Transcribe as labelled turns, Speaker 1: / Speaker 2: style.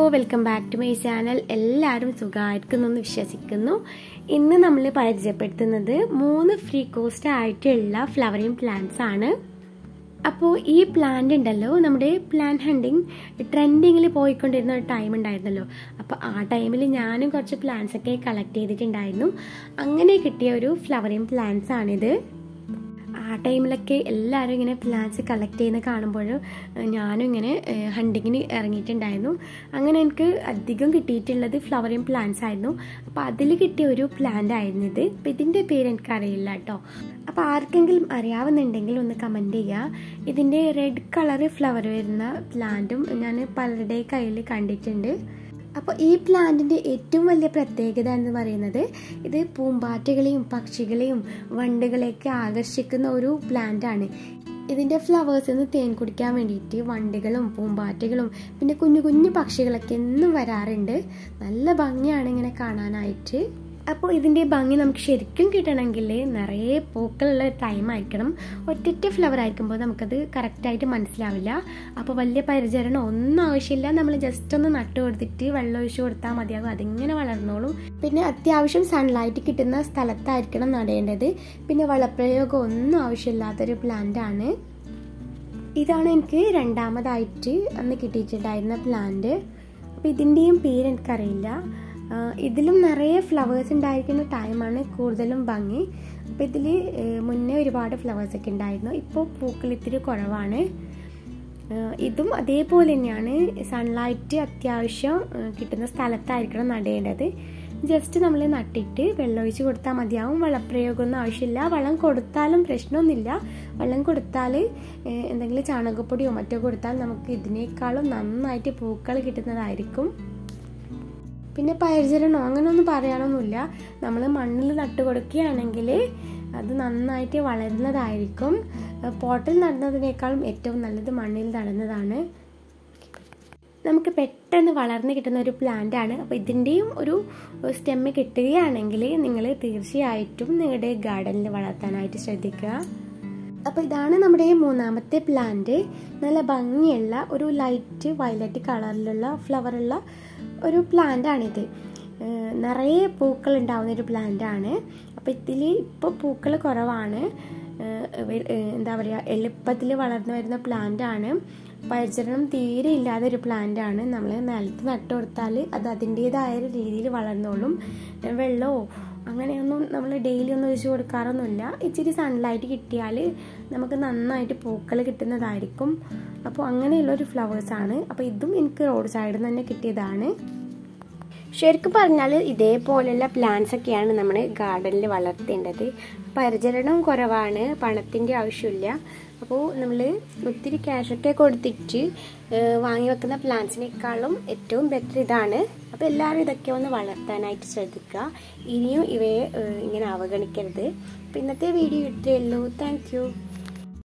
Speaker 1: welcome back to my channel എല്ലാവരും സുഖമായിരിക്കുന്നെന്ന് വിശ്വസിക്കുന്നു ഇന്ന് നമ്മൾ പരിചയപ്പെടുത്തുന്നത് മൂന്ന് ഫ്രീ കോസ്റ്റ് ആയിട്ടുള്ള ഫ്ലവറിങ് പ്ലാന്റ്സ് ആണ് അപ്പോൾ ഈ പ്ലാന്റ് ഉണ്ടല്ലോ നമ്മുടെ പ്ലാൻ ഹണ്ടിങ് ട്രെൻഡിങ്ങിൽ പോയിക്കൊണ്ടിരുന്ന ഒരു ടൈം ഉണ്ടായിരുന്നല്ലോ അപ്പോൾ ആ ടൈമിൽ ഞാനും കുറച്ച് പ്ലാന്റ്സ് ഒക്കെ കളക്ട് ചെയ്തിട്ടുണ്ടായിരുന്നു അങ്ങനെ കിട്ടിയ ഒരു ഫ്ലവറിങ് പ്ലാന്റ്സ് ആണിത് ആ ടൈമിലൊക്കെ എല്ലാവരും ഇങ്ങനെ പ്ലാന്റ്സ് കളക്ട് ചെയ്യുന്ന കാണുമ്പോൾ ഞാനും ഇങ്ങനെ ഹണ്ടിങ്ങിന് ഇറങ്ങിയിട്ടുണ്ടായിരുന്നു അങ്ങനെ എനിക്ക് അധികം കിട്ടിയിട്ടുള്ളത് ഫ്ലവറിങ് പ്ലാന്റ്സ് ആയിരുന്നു അപ്പോൾ അതിൽ കിട്ടിയ ഒരു പ്ലാന്റ് ആയിരുന്നു ഇത് അപ്പം ഇതിൻ്റെ പേര് എനിക്കറിയില്ല കേട്ടോ അപ്പോൾ ആർക്കെങ്കിലും അറിയാവുന്നുണ്ടെങ്കിൽ ഒന്ന് കമൻറ്റ് ചെയ്യുക ഇതിൻ്റെ റെഡ് കളർ ഫ്ലവർ വരുന്ന പ്ലാന്റും ഞാൻ പലരുടെ കയ്യിൽ കണ്ടിട്ടുണ്ട് അപ്പോൾ ഈ പ്ലാന്റിൻ്റെ ഏറ്റവും വലിയ പ്രത്യേകത എന്ന് പറയുന്നത് ഇത് പൂമ്പാറ്റകളെയും പക്ഷികളെയും വണ്ടുകളെയൊക്കെ ആകർഷിക്കുന്ന ഒരു പ്ലാന്റ് ആണ് ഇതിൻ്റെ ഫ്ലവേഴ്സിൽ നിന്ന് തേൻ കുടിക്കാൻ വേണ്ടിയിട്ട് വണ്ടുകളും പൂമ്പാറ്റകളും പിന്നെ കുഞ്ഞു കുഞ്ഞു പക്ഷികളൊക്കെ എന്നും വരാറുണ്ട് നല്ല ഭംഗിയാണ് ഇങ്ങനെ കാണാനായിട്ട് അപ്പോൾ ഇതിൻ്റെ ഭംഗി നമുക്ക് ശരിക്കും കിട്ടണമെങ്കിൽ നിറയെ പൂക്കളുള്ള ടൈം ആയിരിക്കണം ഒറ്റൊറ്റ ഫ്ലവർ ആയിരിക്കുമ്പോൾ നമുക്കത് കറക്റ്റായിട്ട് മനസ്സിലാവില്ല അപ്പോൾ വലിയ പരിചരണം ഒന്നും ആവശ്യമില്ല നമ്മൾ ജസ്റ്റ് ഒന്ന് നട്ടു കൊടുത്തിട്ട് വെള്ളം ഒഴിച്ചു കൊടുത്താൽ മതിയാകും അതിങ്ങനെ വളർന്നോളും പിന്നെ അത്യാവശ്യം സൺലൈറ്റ് കിട്ടുന്ന സ്ഥലത്തായിരിക്കണം നടേണ്ടത് പിന്നെ വളപ്രയോഗം ഒന്നും ആവശ്യമില്ലാത്തൊരു പ്ലാന്റ് ആണ് ഇതാണ് എനിക്ക് രണ്ടാമതായിട്ട് അന്ന് കിട്ടിയിട്ടുണ്ടായിരുന്ന പ്ലാന്റ് അപ്പോൾ ഇതിൻ്റെയും പേര് എനിക്കറിയില്ല ഇതിലും നിറയെ ഫ്ലവേഴ്സ് ഉണ്ടായിരിക്കുന്ന ടൈമാണ് കൂടുതലും ഭംഗി അപ്പോൾ ഇതിൽ മുന്നേ ഒരുപാട് ഫ്ലവേഴ്സ് ഒക്കെ ഉണ്ടായിരുന്നു ഇപ്പോൾ പൂക്കൾ ഇത്തിരി കുറവാണ് ഇതും അതേപോലെ തന്നെയാണ് സൺലൈറ്റ് അത്യാവശ്യം കിട്ടുന്ന സ്ഥലത്തായിരിക്കണം നടേണ്ടത് ജസ്റ്റ് നമ്മൾ നട്ടിട്ട് വെള്ളം ഒഴിച്ച് കൊടുത്താൽ മതിയാവും വളപ്രയോഗമൊന്നും ആവശ്യമില്ല വളം കൊടുത്താലും പ്രശ്നമൊന്നുമില്ല വെള്ളം കൊടുത്താൽ എന്തെങ്കിലും ചാണകപ്പൊടിയോ മറ്റോ കൊടുത്താൽ നമുക്ക് ഇതിനേക്കാളും നന്നായിട്ട് പൂക്കൾ കിട്ടുന്നതായിരിക്കും പിന്നെ പരിചരണോ അങ്ങനെയൊന്നും പറയാനൊന്നുമില്ല നമ്മൾ മണ്ണിൽ നട്ട് കൊടുക്കുകയാണെങ്കിൽ അത് നന്നായിട്ട് വളരുന്നതായിരിക്കും പോട്ടിൽ നടുന്നതിനേക്കാളും ഏറ്റവും നല്ലത് മണ്ണിൽ നടുന്നതാണ് നമുക്ക് പെട്ടെന്ന് വളർന്ന് കിട്ടുന്ന ഒരു പ്ലാന്റ് ആണ് അപ്പോൾ ഇതിൻ്റെയും ഒരു സ്റ്റെമ്മ് കിട്ടുകയാണെങ്കിൽ നിങ്ങൾ തീർച്ചയായിട്ടും നിങ്ങളുടെ ഗാർഡനിൽ വളർത്താനായിട്ട് ശ്രദ്ധിക്കുക അപ്പോൾ ഇതാണ് നമ്മുടെ മൂന്നാമത്തെ പ്ലാന്റ് നല്ല ഭംഗിയുള്ള ഒരു ലൈറ്റ് വയലറ്റ് കളറിലുള്ള ഫ്ലവറുള്ള ഒരു പ്ലാന്റ് ആണിത് നിറയെ പൂക്കൾ ഉണ്ടാവുന്ന ഒരു പ്ലാന്റ് ആണ് അപ്പോൾ ഇതിൽ ഇപ്പോൾ പൂക്കൾ കുറവാണ് എന്താ പറയുക എളുപ്പത്തിൽ വളർന്നു വരുന്ന പ്ലാന്റ് ആണ് പരിചരണം തീരെ ഇല്ലാത്ത ഒരു പ്ലാന്റ് ആണ് നമ്മൾ നിലത്ത് നട്ടു കൊടുത്താൽ അത് അതിൻ്റേതായ രീതിയിൽ വളർന്നോളും വെള്ളമോ അങ്ങനെയൊന്നും നമ്മൾ ഡെയിലി ഒന്നും ഒഴിച്ചു കൊടുക്കാറൊന്നുമില്ല ഇച്ചിരി സൺലൈറ്റ് കിട്ടിയാൽ നമുക്ക് നന്നായിട്ട് പൂക്കൾ കിട്ടുന്നതായിരിക്കും അപ്പോൾ അങ്ങനെയുള്ളൊരു ഫ്ലവേഴ്സാണ് അപ്പോൾ ഇതും എനിക്ക് റോഡ് സൈഡിൽ നിന്ന് തന്നെ കിട്ടിയതാണ് ശരിക്കും പറഞ്ഞാൽ ഇതേപോലെയുള്ള പ്ലാന്റ്സ് ഒക്കെയാണ് നമ്മൾ ഗാർഡനിൽ വളർത്തേണ്ടത് പരിചരണം കുറവാണ് പണത്തിൻ്റെ ആവശ്യമില്ല അപ്പോൾ നമ്മൾ ഒത്തിരി ക്യാഷൊക്കെ കൊടുത്തിട്ട് വാങ്ങി വെക്കുന്ന പ്ലാന്റ്സിനേക്കാളും ഏറ്റവും ബെറ്റർ ഇതാണ് അപ്പോൾ എല്ലാവരും ഇതൊക്കെ ഒന്ന് വളർത്താനായിട്ട് ശ്രദ്ധിക്കുക ഇനിയും ഇവയെ ഇങ്ങനെ അവഗണിക്കരുത് അപ്പോൾ ഇന്നത്തെ വീഡിയോ ഇത്രയേ ഉള്ളൂ താങ്ക്